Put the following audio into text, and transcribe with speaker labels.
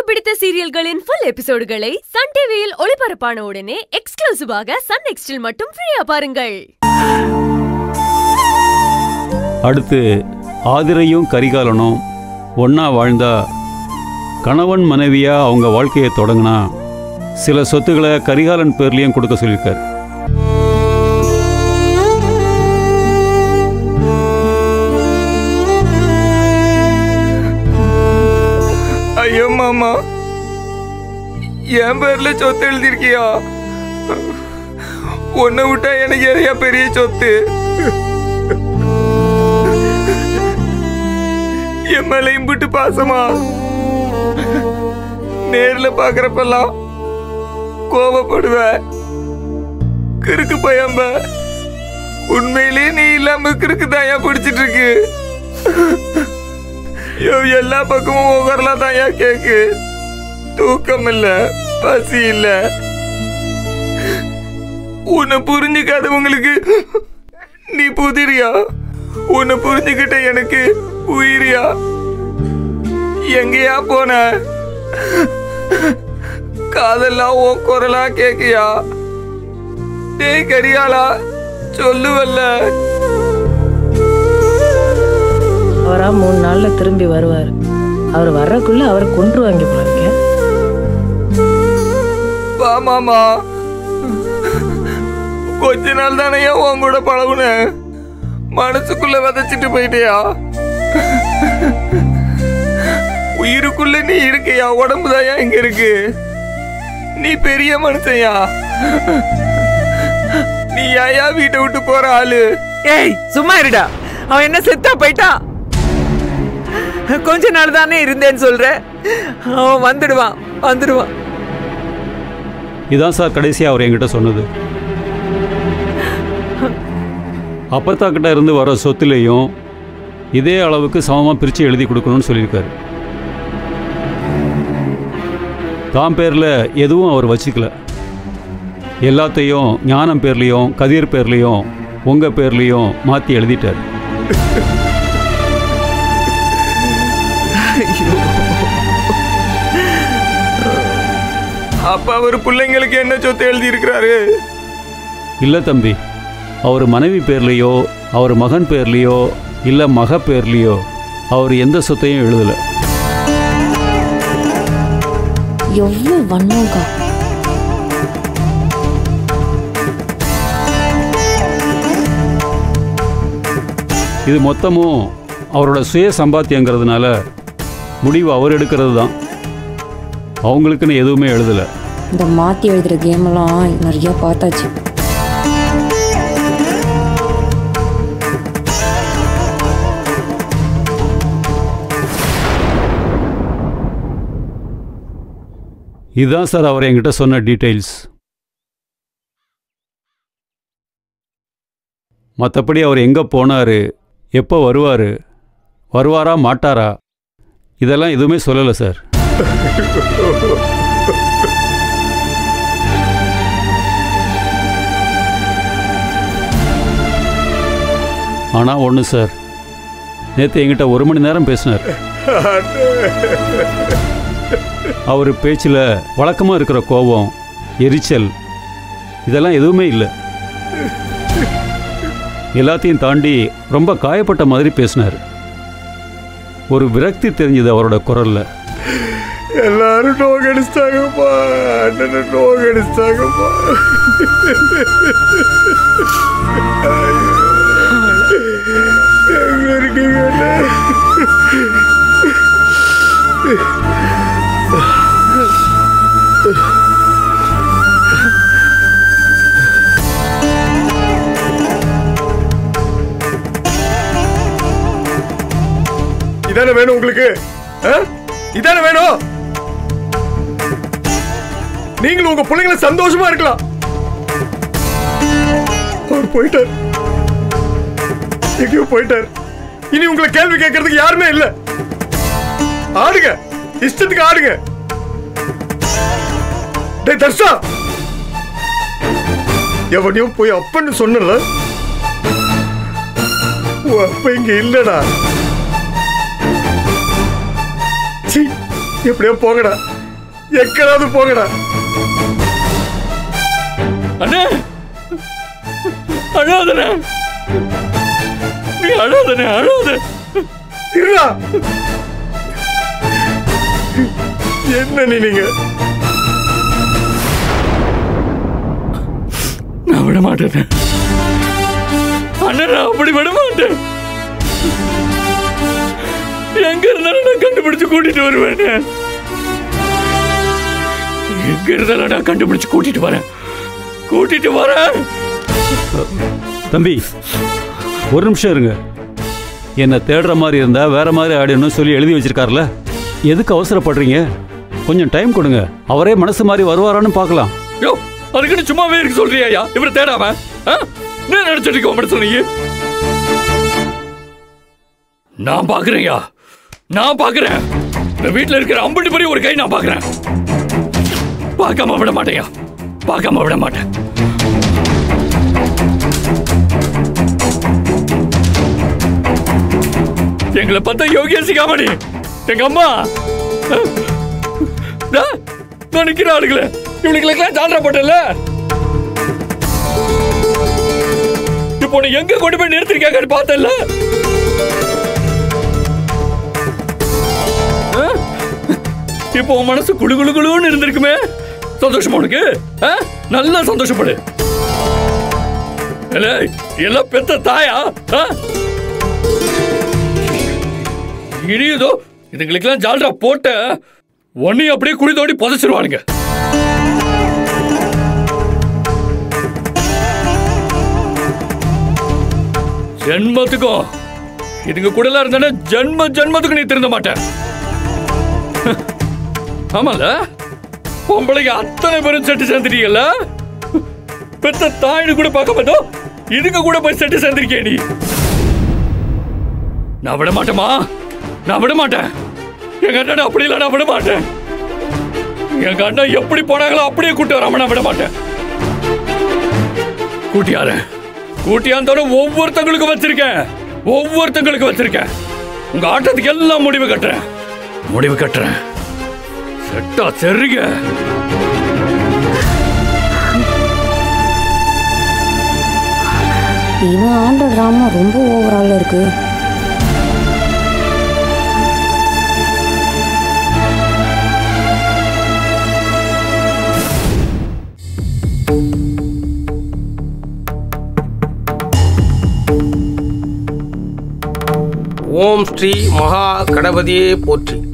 Speaker 1: பிடித்த சீரியல்களின் full எபிசோடுகளை Sun டிவியில் ஒளிபரப்பான உடனே எக்ஸ்க்ளூசிவாக சன் நெக்ஸ்டில் மட்டும் ஃப்ரீயா பாருங்கள்
Speaker 2: அடுத்து ஆதிரையும் கரிகாலனும் ஒன்றா வாழ்ந்தா கணவன் மனைவியா அவங்க வாழ்க்கையை தொடங்கினா சில சொத்துக்களை கரிகாலன் பேர்லேயும் கொடுக்க சொல்லியிருக்காரு
Speaker 3: ஐயோ மாமா என் பேர்ல சொத்து எழுதிருக்கியா உன்னை விட்டா எனக்கு எதையா பெரிய சொத்து என் மேல இம்புட்டு பாசமா நேர்ல பாக்குறப்பெல்லாம் கோபப்படுவ கிறுக்கு பயம்ப உண்மையிலேயே நீ இல்லாம கிறுக்கு தாயா பிடிச்சிட்டு இருக்கு ஐயோ, எல்லா பக்கமும் ஒவ்வொருலா தாயா கேக்கு தூக்கம் இல்ல பசி இல்ல உன்னை புரிஞ்சுக்காதவங்களுக்கு நீ புதிரியா உன்னை புரிஞ்சுக்கிட்ட எனக்கு உயிரியா எங்கேயா போன காதெல்லாம் உன் குரலா கேக்கியா டேய் கரியாளா சொல்லுவல்ல
Speaker 4: அவரா மூணு நாள்ல திரும்பி வருவார் அவர் வர்றக்குள்ள அவரை கொன்று வாங்கி போலாங்க
Speaker 3: வா மாமா கொஞ்ச நாள் தானே உன் கூட பழகுன மனசுக்குள்ள விதைச்சிட்டு போயிட்டியா உயிருக்குள்ள நீ இருக்கியா உடம்பு தாயா இங்க இருக்கு நீ பெரிய மனுஷன்யா நீ யாயா வீட்டை விட்டு போற ஆளு
Speaker 5: ஏய் சும்மா இருடா அவன் என்ன செத்தா போயிட்டான் கொஞ்ச நாள் தானே இருந்தேன்னு சொல்ற அவன் வந்துடுவான் வந்துடுவான்
Speaker 2: இதான் சார் கடைசியாக அவர் என்கிட்ட சொன்னது அப்பத்தா கிட்ட இருந்து வர சொத்துலேயும் இதே அளவுக்கு சமமாக பிரித்து எழுதி கொடுக்கணும்னு சொல்லியிருக்காரு தான் பேரில் எதுவும் அவர் வச்சுக்கல எல்லாத்தையும் ஞானம் பேர்லேயும் கதிர் பேர்லேயும் உங்கள் பேர்லேயும் மாற்றி எழுதிட்டார்
Speaker 3: அப்ப அவர் பிள்ளைங்களுக்கு என்ன சொத்து எழுதி இருக்கிறாரு
Speaker 2: இல்லை தம்பி அவர் மனைவி பேர்லேயோ அவர் மகன் பேர்லேயோ இல்லை மக பேர்லேயோ அவர் எந்த சொத்தையும் எழுதலை
Speaker 6: எவ்வளோ வண்ணம்க்கா
Speaker 2: இது மொத்தமும் அவரோட சுய சம்பாத்தியங்கிறதுனால முடிவு அவர் எடுக்கிறது தான் அவங்களுக்குன்னு எதுவுமே எழுதலை
Speaker 6: இந்த மாற்றி எழுதுகிற கேமெல்லாம் நிறையா பார்த்தாச்சு
Speaker 2: இதுதான் சார் அவர் என்கிட்ட சொன்ன டீட்டெயில்ஸ் மற்றபடி அவர் எங்கே போனார் எப்போ வருவார் வருவாரா மாட்டாரா இதெல்லாம் எதுவுமே சொல்லலை சார் ஆனால் ஒன்று சார் நேற்று என்கிட்ட ஒரு மணி நேரம் பேசினார் அவர் பேச்சில் வழக்கமாக இருக்கிற கோபம் எரிச்சல் இதெல்லாம் எதுவுமே இல்லை எல்லாத்தையும் தாண்டி ரொம்ப காயப்பட்ட மாதிரி பேசினார் ஒரு விரக்தி தெரிஞ்சது அவரோட குரல்ல
Speaker 3: எல்லாரும் நோகடிச்சிட்டாங்கப்பா அண்ணனை நோகடிச்சிட்டாங்கப்பா எங்க இருக்கீங்க அண்ணே? இதானே வேணும் உங்களுக்கு ஆ? இதானே வேணும் நீங்களும் உங்க பிள்ளைங்கள சந்தோஷமா இருக்கலாம் அவர் போயிட்டார் எங்கேயோ போயிட்டார் இனி உங்களை கேள்வி கேட்கறதுக்கு யாருமே இல்ல ஆடுங்க இஷ்டத்துக்கு ஆடுங்க டேய் தர்ஷா எவனையும் போய் அப்பன்னு சொன்னல உன் அப்ப இங்க இல்லடா சீ எப்படியோ போங்கடா எக்கடாவது போங்கடா
Speaker 7: அண்ணே அழாதண்ணே நீ அழாதண்ணே அழாத
Speaker 3: இருடா என்ன நீ நீங்க
Speaker 7: நான் விட மாட்டேன் அண்ணன் நான் அப்படி விட மாட்டேன் எங்க இருந்தாலும் நான் கண்டுபிடிச்சு கூட்டிட்டு வருவேன் எங்க இருந்தாலும் நான் கண்டுபிடிச்சு கூட்டிட்டு வரேன் கூட்டிட்டு வரேன்
Speaker 2: தம்பி ஒரு நிமிஷம் இருங்க என்னை தேடுற மாதிரி இருந்தா வேற மாதிரி ஆடிடணும்னு சொல்லி எழுதி வச்சிருக்காருல எதுக்கு அவசரப்படுறீங்க கொஞ்சம் டைம் கொடுங்க அவரே மனசு மாதிரி வருவாரான்னு பார்க்கலாம்
Speaker 7: யோ அதுக்குன்னு சும்மாவே இருக்கு சொல்றியா இவரை தேடாம ஆ? என்ன நினைச்சிட்டு இருக்க மனசுல நீ நான் பாக்குறேன்யா நான் பாக்குறேன் இந்த வீட்டுல இருக்கிற அம்பட்டு பெரிய ஒரு கை நான் பாக்குறேன் பார்க்காம விட மாட்டேயா பார்க்காம விட மாட்டேன் எங்களை பார்த்தா யோகியா சிகாமணி எங்க அம்மா டா, நான் நிக்கிற ஆளுங்களே இவனுங்களுக்கெல்லாம் ஜால்ரா போட்டல இப்போ நீ எங்க கொண்டு போய் நிறுத்திருக்காங்கன்னு பார்த்தல இப்போ உன் மனசு குளு குளு குளுன்னு இருந்திருக்குமே சந்தோஷமா உனக்கு ஆ? நல்லா சந்தோஷப்படு ஏலே, எல்லாம் பெத்த தாயா ஆ? இனியுதோ இதுங்களுக்கெல்லாம் ஜால்ரா போட்ட ஒன்னையும் அப்படியே குழி தோண்டி புதைச்சிருவானுங்க ஜென்மத்துக்கும் இதுங்க கூட எல்லாம் இருந்தானே ஜென்ம ஜென்மத்துக்கு நீ திருந்த மாட்ட ஆமால பொம்பளைங்க அத்தனை பேரும் செட்டு சேர்ந்துட்டீங்கல்ல பெத்த தாயினு கூட பார்க்க மாட்டோம் இதுங்க கூட போய் செட்டு சேர்ந்திருக்கே நீ நான் விட மாட்டேமா நான் விட மாட்டேன் எங்க அண்ணன் அப்படி இல்லை நான் விட மாட்டேன் எங்க அண்ணன் எப்படி போனாங்களோ அப்படியே கூட்டி வராம நான் விட மாட்டேன் கூட்டியார கூட்டியாந்தோட ஒவ்வொருத்தங்களுக்கும் வச்சிருக்கேன் ஒவ்வொருத்தங்களுக்கும் வச்சிருக்கேன் உங்க ஆட்டத்துக்கு எல்லாம் முடிவு கட்டுறேன் முடிவு கட்டுறேன் செட்டா செருங்க
Speaker 6: இவன் ஆண்ட ட்ராமா ரொம்ப ஓவரால இருக்கு
Speaker 3: ஓம் ஸ்ரீ மகா கணபதியே போற்றி